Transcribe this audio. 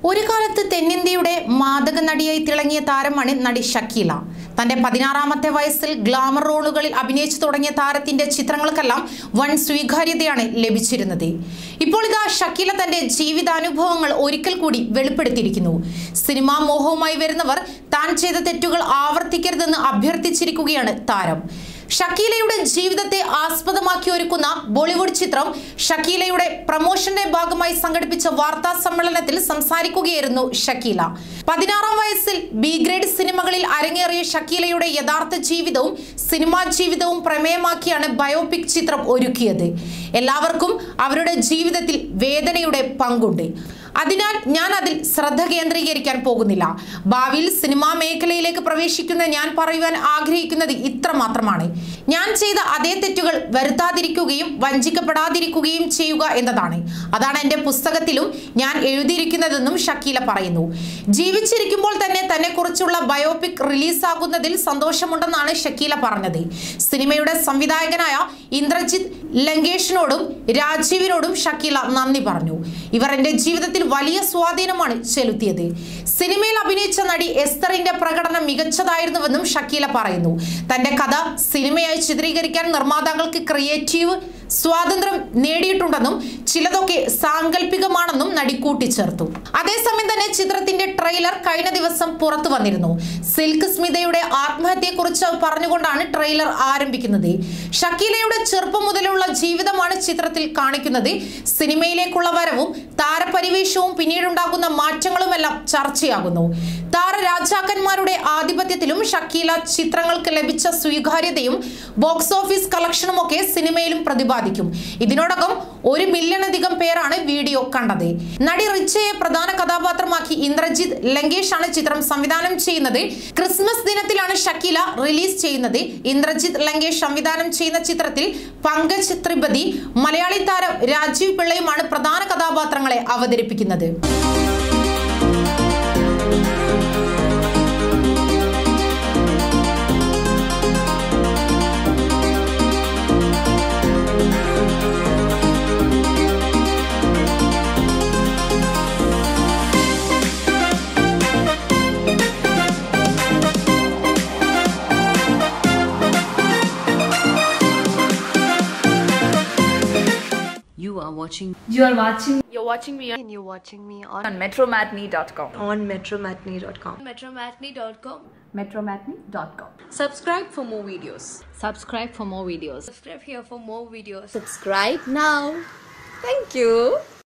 ഒരു കാലത്ത് തെന്നിന്ത്യയുടെ മാദക നടിയായി തിളങ്ങിയ താരമാണ് നടി ഷക്കീല തന്റെ പതിനാറാമത്തെ വയസ്സിൽ ഗ്ലാമർ റോളുകളിൽ അഭിനയിച്ചു തുടങ്ങിയ താരത്തിന്റെ ചിത്രങ്ങൾക്കെല്ലാം വൻ സ്വീകാര്യതയാണ് ലഭിച്ചിരുന്നത് ഇപ്പോൾ ഇതാ ഷക്കീല തന്റെ ജീവിതാനുഭവങ്ങൾ ഒരിക്കൽ കൂടി വെളിപ്പെടുത്തിയിരിക്കുന്നു സിനിമാ മോഹവുമായി വരുന്നവർ താൻ ചെയ്ത തെറ്റുകൾ ആവർത്തിക്കരുതെന്ന് അഭ്യർത്ഥിച്ചിരിക്കുകയാണ് താരം ഷക്കീലയുടെ ജീവിതത്തെ ആസ്പദമാക്കി ഒരുക്കുന്ന ബോളിവുഡ് ചിത്രം ഷക്കീലയുടെ പ്രമോഷന്റെ ഭാഗമായി സംഘടിപ്പിച്ച വാർത്താ സമ്മേളനത്തിൽ സംസാരിക്കുകയായിരുന്നു ഷക്കീല പതിനാറാം വയസ്സിൽ ബി ഗ്രേഡ് സിനിമകളിൽ അരങ്ങേറിയ ഷക്കീലയുടെ യഥാർത്ഥ ജീവിതവും സിനിമാ ജീവിതവും പ്രമേയമാക്കിയാണ് ബയോപിക് ചിത്രം ഒരുക്കിയത് എല്ലാവർക്കും അവരുടെ ജീവിതത്തിൽ വേദനയുടെ പങ്കുണ്ട് അതിനാൽ ഞാൻ അതിൽ ശ്രദ്ധ കേന്ദ്രീകരിക്കാൻ പോകുന്നില്ല ഭാവിയിൽ സിനിമാ മേഖലയിലേക്ക് പ്രവേശിക്കുന്ന ഞാൻ പറയുവാൻ ആഗ്രഹിക്കുന്നത് ഇത്ര മാത്രമാണ് ഞാൻ ചെയ്ത അതേ തെറ്റുകൾ വരുത്താതിരിക്കുകയും വഞ്ചിക്കപ്പെടാതിരിക്കുകയും ചെയ്യുക എന്നതാണ് അതാണ് എൻ്റെ പുസ്തകത്തിലും ഞാൻ എഴുതിയിരിക്കുന്നതെന്നും ഷക്കീല പറയുന്നു ജീവിച്ചിരിക്കുമ്പോൾ തന്നെ തന്നെ കുറിച്ചുള്ള ബയോപിക് റിലീസാകുന്നതിൽ സന്തോഷമുണ്ടെന്നാണ് ഷക്കീല പറഞ്ഞത് സിനിമയുടെ സംവിധായകനായ ഇന്ദ്രജിത്ത് ലങ്കേഷിനോടും രാജീവിനോടും ഷക്കീല നന്ദി പറഞ്ഞു ഇവർ എൻ്റെ ജീവിതത്തിൽ വലിയ സ്വാധീനമാണ് ചെലുത്തിയത് സിനിമയിൽ അഭിനയിച്ച നടി എസ്തറിന്റെ പ്രകടനം മികച്ചതായിരുന്നുവെന്നും ഷക്കീല പറയുന്നു തന്റെ കഥ സിനിമയായി ചിത്രീകരിക്കാൻ നിർമ്മാതാക്കൾക്ക് ക്രിയേറ്റീവ് സ്വാതന്ത്ര്യം നേടിയിട്ടുണ്ടെന്നും ചിലതൊക്കെ സാങ്കല്പികമാണെന്നും നടി കൂട്ടിച്ചേർത്തു അതേസമയം തന്നെ ചിത്രത്തിന്റെ ട്രെയിലർ കഴിഞ്ഞ ദിവസം പുറത്തു വന്നിരുന്നു സിൽക്ക് സ്മിതയുടെ ആത്മഹത്യയെക്കുറിച്ച് പറഞ്ഞുകൊണ്ടാണ് ട്രെയിലർ ആരംഭിക്കുന്നത് ഷക്കീലയുടെ ചെറുപ്പം മുതലുള്ള ജീവിതമാണ് ചിത്രത്തിൽ കാണിക്കുന്നത് സിനിമയിലേക്കുള്ള വരവും താരപരിവേഷവും പിന്നീടുണ്ടാകുന്ന മാറ്റങ്ങളുമെല്ലാം ചർച്ചയാകുന്നു താരരാജാക്കന്മാരുടെ ആധിപത്യത്തിലും ഷക്കീല ചിത്രങ്ങൾക്ക് ലഭിച്ച സ്വീകാര്യതയും ബോക്സ് ഓഫീസ് കളക്ഷനുമൊക്കെ സിനിമയിലും പ്രതിപാദിക്കും ഇതിനോടകം ഒരു മില്യണധികം പേരാണ് വീഡിയോ കണ്ടത് നടി റിച്ചയെ പ്രധാന കഥാപാത്രമാക്കി ഇന്ദ്രജിത്ത് ലങ്കേഷ് ആണ് ചിത്രം സംവിധാനം ചെയ്യുന്നത് ക്രിസ്മസ് ദിനത്തിലാണ് ഷക്കീല റിലീസ് ചെയ്യുന്നത് ഇന്ദ്രജിത്ത് ലങ്കേഷ് സംവിധാനം ചെയ്യുന്ന ചിത്രത്തിൽ പങ്കജ് ത്രിപതി മലയാളി താരം രാജീവ് പിള്ളയുമാണ് പ്രധാന കഥാപാത്രങ്ങളെ അവതരിപ്പിക്കുന്നത് You are watching You are watching You're watching me and you're watching me on, on metromatney.com. on metromatney.com. Metromatney.com. Metromatney.com. Subscribe for more videos. subscribe for more videos. Subscribe here for more videos. Subscribe now. Thank you.